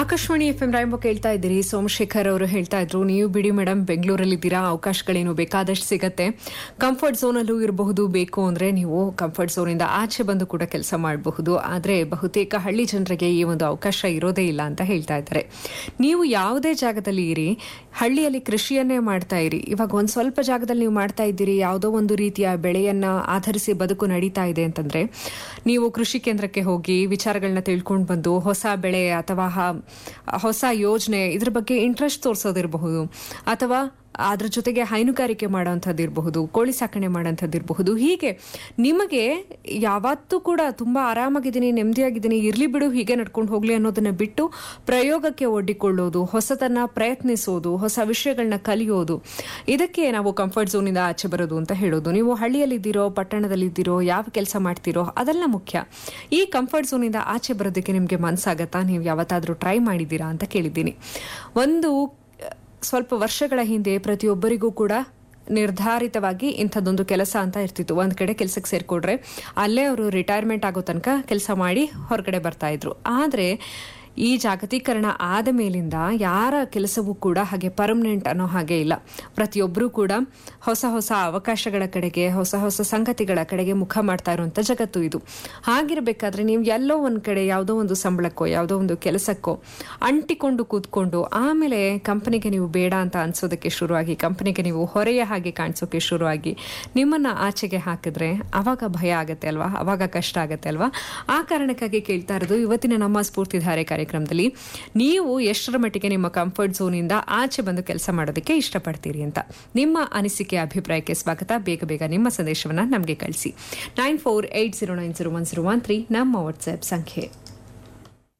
Akashvani F M ರಾಯಂಬ ಕೇಳ್ತಾ ಇದ್ದೀರಿ ಸೋಮಶೇಖರ್ ಅವರು ಹೇಳ್ತಾ ಇದ್ರು ನೀವು ಬಿಡಿ ಮೇಡಮ್ ಬೆಂಗಳೂರಲ್ಲಿದ್ದೀರಾ ಅವಕಾಶಗಳೇನು ಬೇಕಾದಷ್ಟು ಸಿಗತ್ತೆ ಕಂಫರ್ಟ್ ಝೋನಲ್ಲೂ ಇರಬಹುದು ಬೇಕು ಅಂದ್ರೆ ನೀವು ಕಂಫರ್ಟ್ ಝೋನಿಂದ ಆಚೆ ಬಂದು ಕೂಡ ಕೆಲಸ ಮಾಡಬಹುದು ಆದರೆ ಬಹುತೇಕ ಹಳ್ಳಿ ಜನರಿಗೆ ಈ ಒಂದು ಅವಕಾಶ ಇರೋದೇ ಇಲ್ಲ ಅಂತ ಹೇಳ್ತಾ ಇದ್ದಾರೆ ನೀವು ಯಾವುದೇ ಜಾಗದಲ್ಲಿ ಇರಿ ಹಳ್ಳಿಯಲ್ಲಿ ಕೃಷಿಯನ್ನೇ ಮಾಡ್ತಾ ಇರಿ ಇವಾಗ ಒಂದು ಸ್ವಲ್ಪ ಜಾಗದಲ್ಲಿ ನೀವು ಮಾಡ್ತಾ ಇದ್ದೀರಿ ಯಾವುದೋ ಒಂದು ರೀತಿಯ ಬೆಳೆಯನ್ನ ಆಧರಿಸಿ ಬದುಕು ನಡೀತಾ ಇದೆ ಅಂತಂದ್ರೆ ನೀವು ಕೃಷಿ ಕೇಂದ್ರಕ್ಕೆ ಹೋಗಿ ವಿಚಾರಗಳನ್ನ ತಿಳ್ಕೊಂಡು ಬಂದು ಹೊಸ ಬೆಳೆ ಅಥವಾ ಹ- ಹೊಸ ಯೋಜನೆ ಇದ್ರ ಬಗ್ಗೆ ಇಂಟ್ರೆಸ್ಟ್ ತೋರಿಸೋದಿರಬಹುದು ಅಥವಾ ಅದ್ರ ಜೊತೆಗೆ ಹೈನುಗಾರಿಕೆ ಮಾಡೋಂಥದ್ದಿರಬಹುದು ಕೋಳಿ ಸಾಕಣೆ ಮಾಡೋಂಥದ್ದಿರಬಹುದು ಹೀಗೆ ನಿಮಗೆ ಯಾವತ್ತೂ ಕೂಡ ತುಂಬಾ ಆರಾಮಾಗಿದ್ದೀನಿ ನೆಮ್ಮದಿಯಾಗಿದ್ದೀನಿ ಇರ್ಲಿ ಬಿಡು ಹೀಗೆ ನಡ್ಕೊಂಡು ಹೋಗ್ಲಿ ಅನ್ನೋದನ್ನ ಬಿಟ್ಟು ಪ್ರಯೋಗಕ್ಕೆ ಒಡ್ಡಿಕೊಳ್ಳೋದು ಹೊಸತನ್ನ ಪ್ರಯತ್ನಿಸೋದು ಹೊಸ ವಿಷಯಗಳನ್ನ ಕಲಿಯೋದು ಇದಕ್ಕೆ ನಾವು ಕಂಫರ್ಟ್ ಝೋನಿಂದ ಆಚೆ ಬರೋದು ಅಂತ ಹೇಳೋದು ನೀವು ಹಳ್ಳಿಯಲ್ಲಿದ್ದೀರೋ ಪಟ್ಟಣದಲ್ಲಿದ್ದೀರೋ ಯಾವ ಕೆಲಸ ಮಾಡ್ತೀರೋ ಅದೆಲ್ಲ ಮುಖ್ಯ ಈ ಕಂಫರ್ಟ್ ಝೋನಿಂದ ಆಚೆ ಬರೋದಕ್ಕೆ ನಿಮಗೆ ಮನ್ಸಾಗತ್ತಾ ನೀವು ಯಾವತ್ತಾದ್ರೂ ಟ್ರೈ ಮಾಡಿದ್ದೀರಾ ಅಂತ ಕೇಳಿದ್ದೀನಿ ಒಂದು ಸ್ವಲ್ಪ ವರ್ಷಗಳ ಹಿಂದೆ ಪ್ರತಿಯೊಬ್ಬರಿಗೂ ಕೂಡ ನಿರ್ಧಾರಿತವಾಗಿ ಇಂಥದ್ದೊಂದು ಕೆಲಸ ಅಂತ ಇರ್ತಿತ್ತು ಒಂದ್ ಕಡೆ ಕೆಲಸಕ್ಕೆ ಸೇರ್ಕೊಡ್ರೆ ಅಲ್ಲೇ ಅವರು ರಿಟೈರ್ಮೆಂಟ್ ಆಗೋ ತನಕ ಕೆಲಸ ಮಾಡಿ ಹೊರಗಡೆ ಬರ್ತಾ ಇದ್ರು ಆದ್ರೆ ಈ ಜಾಗತೀಕರಣ ಆದ ಮೇಲಿಂದ ಯಾರ ಕೆಲಸವೂ ಕೂಡ ಹಾಗೆ ಪರ್ಮನೆಂಟ್ ಅನ್ನೋ ಹಾಗೆ ಇಲ್ಲ ಪ್ರತಿಯೊಬ್ಬರೂ ಕೂಡ ಹೊಸ ಹೊಸ ಅವಕಾಶಗಳ ಕಡೆಗೆ ಹೊಸ ಹೊಸ ಸಂಗತಿಗಳ ಕಡೆಗೆ ಮುಖ ಮಾಡ್ತಾ ಇರುವಂತ ಜಗತ್ತು ಇದು ಹಾಗಿರ್ಬೇಕಾದ್ರೆ ನೀವು ಎಲ್ಲೋ ಒಂದ್ ಕಡೆ ಯಾವುದೋ ಒಂದು ಸಂಬಳಕ್ಕೋ ಯಾವುದೋ ಒಂದು ಕೆಲಸಕ್ಕೋ ಅಂಟಿಕೊಂಡು ಕೂತ್ಕೊಂಡು ಆಮೇಲೆ ಕಂಪನಿಗೆ ನೀವು ಬೇಡ ಅಂತ ಅನ್ಸೋದಕ್ಕೆ ಶುರುವಾಗಿ ಕಂಪನಿಗೆ ನೀವು ಹೊರೆಯ ಹಾಗೆ ಕಾಣಿಸೋಕೆ ಶುರುವಾಗಿ ನಿಮ್ಮನ್ನ ಆಚೆಗೆ ಹಾಕಿದ್ರೆ ಅವಾಗ ಭಯ ಆಗತ್ತೆ ಅಲ್ವಾ ಅವಾಗ ಕಷ್ಟ ಆಗತ್ತೆ ಅಲ್ವಾ ಆ ಕಾರಣಕ್ಕಾಗಿ ಕೇಳ್ತಾ ಇರೋದು ಇವತ್ತಿನ ನಮ್ಮ ಸ್ಫೂರ್ತಿಧಾರೆ ಕಾರ್ಯಕ್ರಮದಲ್ಲಿ ನೀವು ಎಷ್ಟರ ಮಟ್ಟಿಗೆ ನಿಮ್ಮ ಕಂಫರ್ಟ್ ಝೋನಿಂದ ಆಚೆ ಬಂದು ಕೆಲಸ ಮಾಡೋದಕ್ಕೆ ಇಷ್ಟಪಡ್ತೀರಿ ಅಂತ ನಿಮ್ಮ ಅನಿಸಿಕೆ ಅಭಿಪ್ರಾಯಕ್ಕೆ ಸ್ವಾಗತ ಬೇಗ ಬೇಗ ನಿಮ್ಮ ಸಂದೇಶವನ್ನ ನಮಗೆ ಕಳಿಸಿ nine four eight zero nine zero one zero one three ನಮ್ಮ ವಾಟ್ಸ್ಆಪ್ ಸಂಖ್ಯೆ